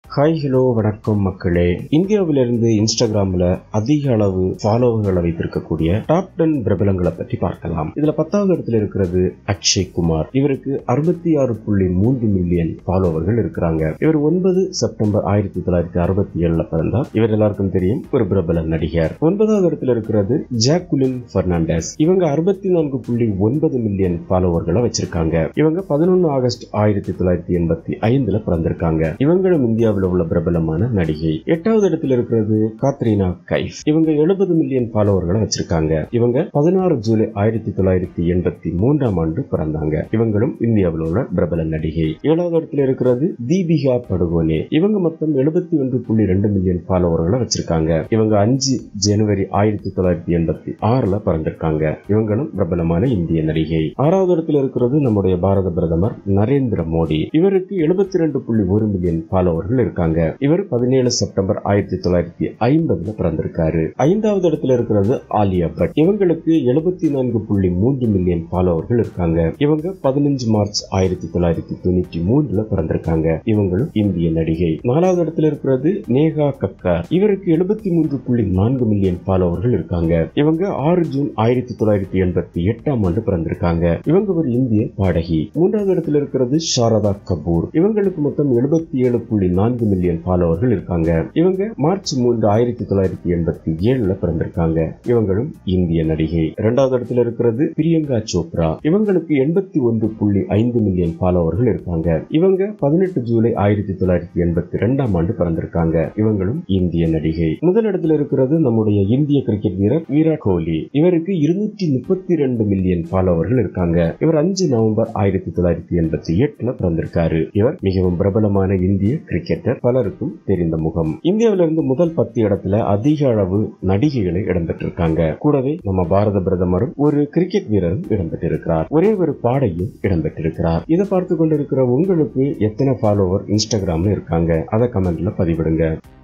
hi hello வணக்கம் மக்களே இந்தியாவிலிருந்து இன்ஸ்டாகிராம்ல அதிக அளவு ஃபாலோவர்களை வைத்திருக்கக்கூடிய டாப் டென் பிரபலங்களை பற்றி பார்க்கலாம் இதுல பத்தாவது இடத்துல இருக்கிறது அக்ஷய் குமார் இவருக்கு அறுபத்தி ஆறு புள்ளி மூன்று மில்லியன் ஃபாலோவர்கள் இருக்கிறாங்க இவர் ஒன்பது செப்டம்பர் ஆயிரத்தி தொள்ளாயிரத்தி அறுபத்தி ஏழுல பிறந்தார் இவர் எல்லாருக்கும் தெரியும் ஒரு பிரபல நடிகர் ஒன்பதாவது இடத்துல இருக்கிறது ஜாக்குலின் பெர்னாண்டஸ் இவங்க அறுபத்தி நான்கு புள்ளி ஒன்பது மில்லியன் ஃபாலோவர்களை வச்சிருக்காங்க இவங்க பதினொன்னு ஆகஸ்ட் ஆயிரத்தி தொள்ளாயிரத்தி எண்பத்தி ஐந்துல பிறந்திருக்காங்க இவங்களும் இந்தியாவில் உள்ள பிரபலமான நடிகை எட்டாவது இடத்துல இருக்கிறது காத்ரீனா கைஃப் இவங்க எழுபது மில்லியன் ஃபாலோவர்களை வச்சிருக்காங்க இவங்க பதினாறு ஜூலை ஆயிரத்தி தொள்ளாயிரத்தி எண்பத்தி மூன்றாம் ஆண்டு பிறந்தாங்க இவங்களும் இந்தியாவில் உள்ள பிரபல நடிகை ஏழாவது இடத்துல இருக்கிறது தீபிகா படுகோனே இவங்க மொத்தம் எழுபத்தி ஒன்று புள்ளி ரெண்டு மில்லியன் ஃபாலோவர்களை வச்சிருக்காங்க இவங்க அஞ்சு ஜனவரி ஆயிரத்தி தொள்ளாயிரத்தி எண்பத்தி ஆறுல பிறந்திருக்காங்க இவங்களும் பிரபலமான இந்திய நடிகை ஆறாவது இடத்துல இருக்கிறது நம்முடைய பாரத பிரதமர் நரேந்திர மோடி இவருக்கு எழுபத்தி ரெண்டு புள்ளி ஒரு மில்லியன் ஃபாலோவர்கள் இருக்காங்க இவர் பதினேழு செப்டம்பர் ஆயிரத்தி தொள்ளாயிரத்தி ஐம்பதுல பிறந்திருக்காரு ஐந்தாவது இடத்துல இருக்கிறது ஆலியா பட் இவங்களுக்கு எழுபத்தி நான்கு புள்ளி மூன்று மில்லியன் ஃபாலோவர்கள் இருக்காங்க இவங்க பதினஞ்சு மார்ச் ஆயிரத்தி தொள்ளாயிரத்தி தொண்ணூற்றி மூணுல பிறந்திருக்காங்க இவங்களும் இந்திய நடிகை நாலாவது இடத்துல இருக்கிறது நேகா கக்கர் இவருக்கு எழுபத்தி மூன்று புள்ளி நான்கு மில்லியன் ஃபாலோவர்கள் இருக்காங்க இவங்க ஆறு ஜூன் ஆயிரத்தி தொள்ளாயிரத்தி எண்பத்தி எட்டாம் ஆண்டு பிறந்திருக்காங்க இவங்க ஒரு இந்திய பாடகி மூன்றாவது இடத்துல இருக்கிறது சாரதா கபூர் இவங்களுக்கு மொத்தம் எழுபத்தி ஏழு புள்ளி நான்கு மில்லியன் ஃபாலோவர்கள் இருக்காங்க இவங்க மார்ச் மூன்று ஆயிரத்தி தொள்ளாயிரத்தி எண்பத்தி ஏழுல பிறந்திருக்காங்க இவங்களும் இந்திய நடிகை இரண்டாவது இடத்துல இருக்கிறது பிரியங்கா சோப்ரா இவங்களுக்கு எண்பத்தி ஒன்று புள்ளி ஐந்து மில்லியன் ஃபாலோவர்கள் இருக்காங்க இவங்க பதினெட்டு ஜூலை ஆயிரத்தி தொள்ளாயிரத்தி எண்பத்தி ரெண்டாம் ஆண்டு பிறந்திருக்காங்க இவங்களும் இந்திய நடிகை முதல் இடத்துல இருக்கிறது நம்முடைய இந்திய கிரிக்கெட் வீரர் விராட் கோலி இவருக்கு இருநூற்றி முப்பத்தி ரெண்டு மில்லியன் ஃபாலோவர்கள் இருக்காங்க இவர் அஞ்சு நவம்பர் ஆயிரத்தி தொள்ளாயிரத்தி எண்பத்தி எட்டுல பிறந்திருக்காரு இவர் மிகவும் பிரபலமான இந்திய கிரிக்கெட்டர் பலருக்கும் தெரிந்த முகம் இந்தியாவிலிருந்து முதல் பத்து இடத்துல அதிக அளவு நடிகைகளை இடம்பெற்றிருக்காங்க கூடவே நம்ம பாரத பிரதமரும் ஒரு கிரிக்கெட் வீரரும் இடம்பெற்றிருக்கிறார் ஒரே ஒரு பாடையும் இடம்பெற்றிருக்கிறார் இதை பார்த்து கொண்டிருக்கிற உங்களுக்கு எத்தனை ஃபாலோவர் இன்ஸ்டாகிராம்ல இருக்காங்க அதை கமெண்ட்ல பதிவிடுங்க